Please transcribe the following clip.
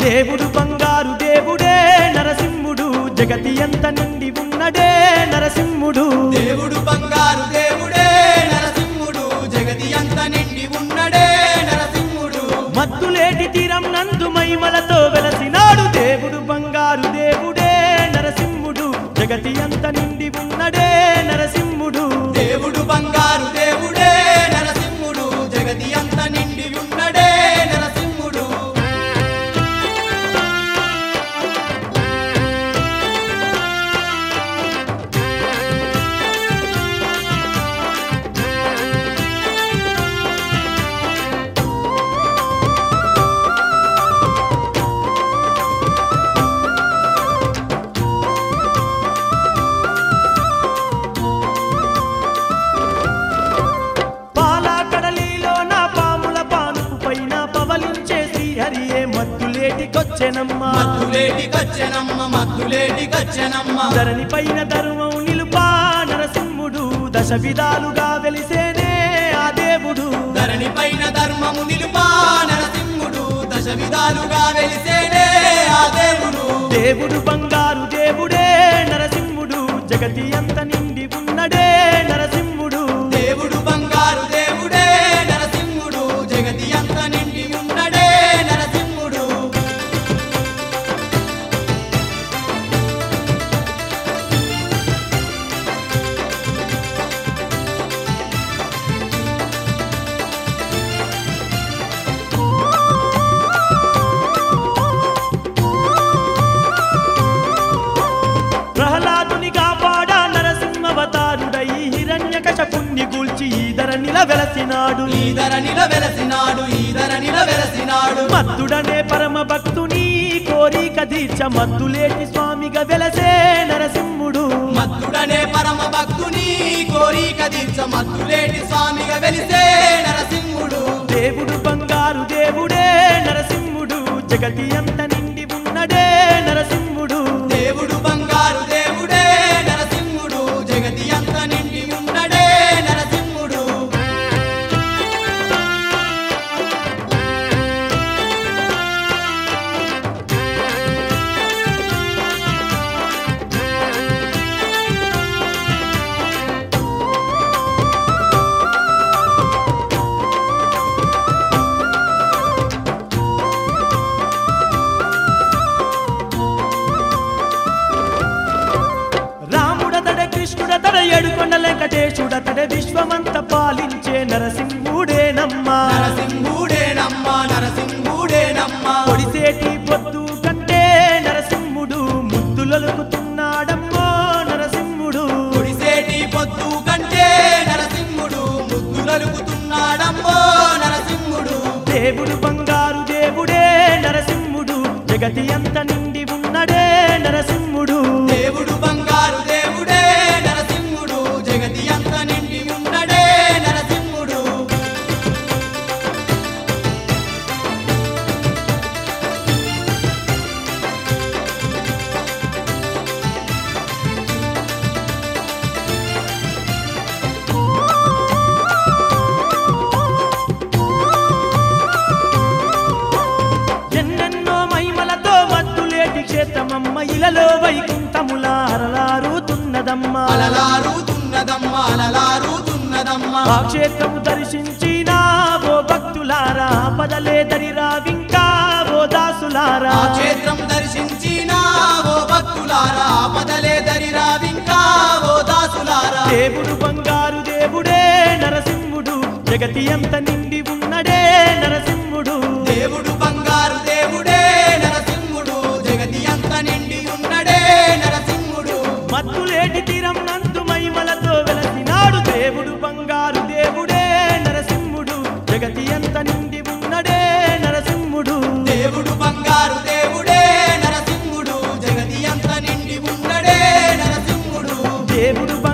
దేవుడు బంగారు దేవుడే నరసింహుడు జగతి ఎంత నిండి ఉన్నడే నరసింహుడు దేవుడు బంగారు దేవుడే నరసింహుడు జగతి అంత నిండి ఉన్నడే నరసింహుడు మత్తులేటి తీరం నందు మైమలతో వెలసినాడు దేవుడు బంగారు దేవుడే నరసింహుడు జగతి అంత నిండి ఉన్నడే నరసింహుడు దేవుడు బంగారు దేవుడే నరసింహుడు జగతి అంత నిండి ఉన్నడే నరసింహుడు పాలా కడలిలో నా పాముల పానుపు పైన పవలించే శ్రీహరియే మత్తులేటికొచ్చెనమ్మా మత్తులేటి కచ్చెనమ్మ మత్తులేటి కచ్చెనమ్మ ధరణి పైన ధర్మం నిలుపా నరసింహుడు దశ విధాలుగా వెలిసేనే ఆ దేవుడు ధరణి పైన ధర్మము నిలుపా నరసింహుడు దశ విధాలుగా వెలిసేనే ఆ దేవుడు దేవుడు బంగారు దేవుడే నరసింహుడు జగతి అంత నిండి ఉన్నడే నరసింహుడు దేవుడు బంగారు దేవుడే నరసింహుడు జగతి అంత నిండి ఉన్నడే నరసింహుడు ప్రహ్లాదుని కాపాడా నరసింహవతారుడై హిరణ్యకశపుణ్ణి గూల్చి ఈదర నిలవెలసినాడు ఈదర నిలవెలసినాడు ఈదర నిలవెలసినాడు మత్తుడనే పరమ భక్తుని కోరిక దీర్చ మత్తులేటి స్వామిగా వెలసే నరసింహుడు మత్తుడనే పరమ భక్తుని కోరిక దీర్చ మత్తులేటి స్వామిగా వెలిసే నరసింహుడు దేవుడు బంగారు దేవుడే నరసింహుడు జగతి అంత నిండి ఉన్నడే నరసింహుడు దేవుడు బంగారు దేవుడే నరసింహుడు జగతి అంత నిండి ఉన్నడే నరసింహుడు రాముడతడ కృష్ణుడతడ ఏడుకొండ వెంకటేశుడతడ విశ్వమంత పాలించే నరసింహుడేనమ్మా నరసింహుడేనమ్మ నరసింహుడేనమ్మ పొడిసేటి పొద్దు కంటే నరసింహుడు ముద్దులొలుకుతున్నాడమ్మో నరసింహుడు పొడిసేటి పొద్దు కంటే నరసింహుడు ముద్దులలుకుతున్నాడమ్మో నరసింహుడు దేవుడు బంగారు దేవుడే నరసింహుడు జగతి అంత నిండి ఉన్నడే నరసింహుడు దేవుడు బంగారు దేవుడే నరసింహుడు జగతి అంత నిండి ఉన్నడే నరసింహుడు ఎన్నెన్నో మహిమలతో మద్దులేటి క్షేత్రమమ్మ ఇలలో వైకుంఠముల అరలారుతున్నదమ్మా అలలారుతున్నదమ్మ అలలారుతున్నదమ్మ ఆ క్షేత్రము దర్శించిన ఓ భక్తులారా పదలే దరిరావింకా ఓ దాసులారా ఆ క్షేత్రం దర్శించిన ఓ భక్తులారా ఆపదలే దరిరావింకా ఓ దాసులారా దేవుడు బంగారు దేవుడే నరసింహుడు జగతి అంత నిండి ఉన్నడే నరసింహుడు దేవుడు బంగారు దేవుడే నరసింహుడు జగతి అంత నిండి ఉన్నడే నరసింహుడు మత్తులేటి తీరం నందు మహిమలతో వెలసినాడు దేవుడు బంగారు దేవుడే నరసింహుడు జగతి అంత నిండి ఉన్నడే నరసింహుడు దేవుడు బంగారు దేవుడే నరసింహుడు జగతి అంత నిండి ఉన్నడే నరసింహుడు దేవుడు